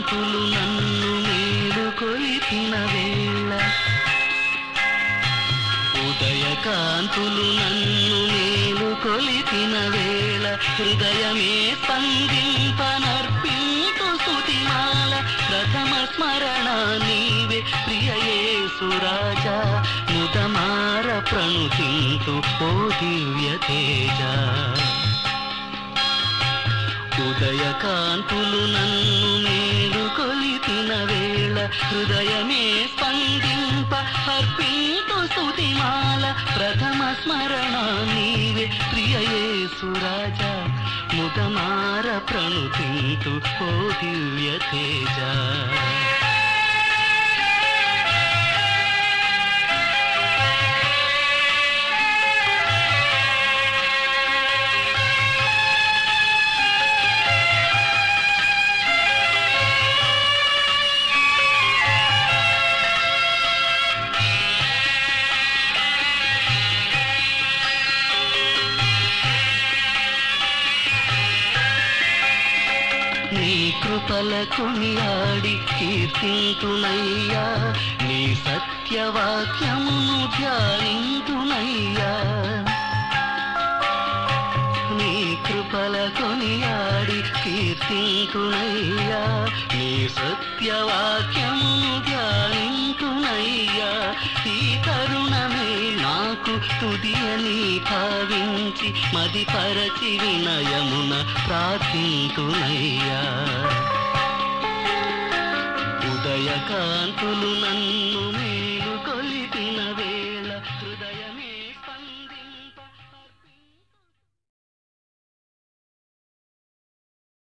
ఉదయకాంతులు నన్ను మేలు కొలిపిన వేళ ఉదయకాంతులు నన్ను మేలు కొలిపిన వేళ హృదయమే స్పందింపనర్పింతు స్తుతిమాల ప్రథమ స్మరణ నీవే ప్రియయేసురాజా ముదమార ప్రణుతింతు ఓ దివ్య తేజ ఉదయకాంతులు నన్ను మేలు కొలిపిన వేళ హృదయమే స్పందింప అర్పింతు స్తుతిమాల ప్రథమ స్మరణ నీవే ప్రియయేసురాజా ముదమార ప్రణుతింతు ఓ దివ్య తేజ నీ కృపల కొనియాడి కీర్తింతునయ్యా నీ సత్యవాక్యమును ధ్యానింతునయ్యా నీ కృపల కొనియాడి కీర్తింతునయ్యా నీ సత్యవాక్యమును ధ్యానింతునయ్యా ఈ తరుణమే నాకు తుది అని భావించి మది పరచి వినయమున ప్రార్థింతునయ్యా ఉదయకాంతులు నన్ను మే